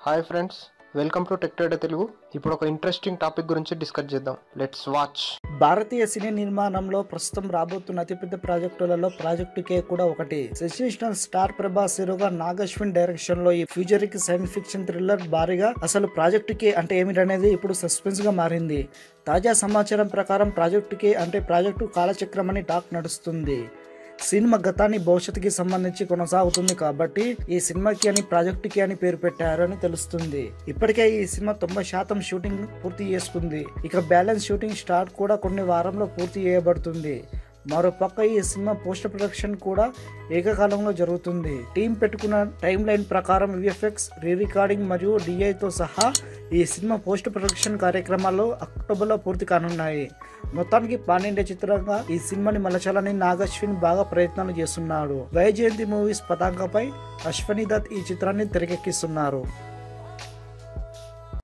hi friends welcome to tech trader Telugu ఇప్పుడు ఒక interesting topic గురించి డిస్కస్ చేద్దాం లెట్స్ వాచ్ భారతీయ సినీ నిర్మాణంలో ప్రస్తుతం రాబోతున్న అతిపెద్ద ప్రాజెక్టులలో ప్రాజెక్టు కే కూడా ఒకటి సెన్సేషనల్ స్టార్ ప్రభాస్ హీరోగా నాగశ్విన్ డైరెక్షన్ లో ఈ ఫ్యూచరిక్ సైన్స్ ఫిక్షన్ థ్రిల్లర్ భారీగా అసలు ప్రాజెక్టు కే అంటే ఏమిటనేది ఇప్పుడు సస్పెన్స్ గా మారింది తాజా సమాచారం ప్రకారం ప్రాజెక్టు కే అంటే ప్రాజెక్టు కాలచక్రం అని టాక్ నడుస్తుంది సినిమా గతాన్ని భవిష్యత్తుకి సంబంధించి కొనసాగుతుంది కాబట్టి ఈ సినిమాకి అని ప్రాజెక్టుకి అని పేరు పెట్టారు అని తెలుస్తుంది ఇప్పటికే ఈ సినిమా తొంభై శాతం షూటింగ్ పూర్తి చేసుకుంది ఇక బ్యాలెన్స్ షూటింగ్ స్టార్ట్ కూడా కొన్ని వారంలో పూర్తి చేయబడుతుంది మరో పక్క ఈ సినిమా పోస్ట్ ప్రొడక్షన్ కూడా ఏకకాలంలో జరుగుతుంది టీం పెట్టుకున్న టైం లైన్ ప్రకారం విఎఫ్ఎక్స్ రీ రికార్డింగ్ మరియు డిఐతో సహా ఈ సినిమా పోస్ట్ ప్రొడక్షన్ కార్యక్రమాలు అక్టోబర్లో పూర్తి కానున్నాయి మొత్తానికి పాండిండే చిత్రంగా ఈ సినిమాని మలచాలని నాగశ్విన్ బాగా ప్రయత్నాలు చేస్తున్నాడు వైజయంతి మూవీస్ పతాకంపై అశ్వని దత్ ఈ చిత్రాన్ని తెరకెక్కిస్తున్నారు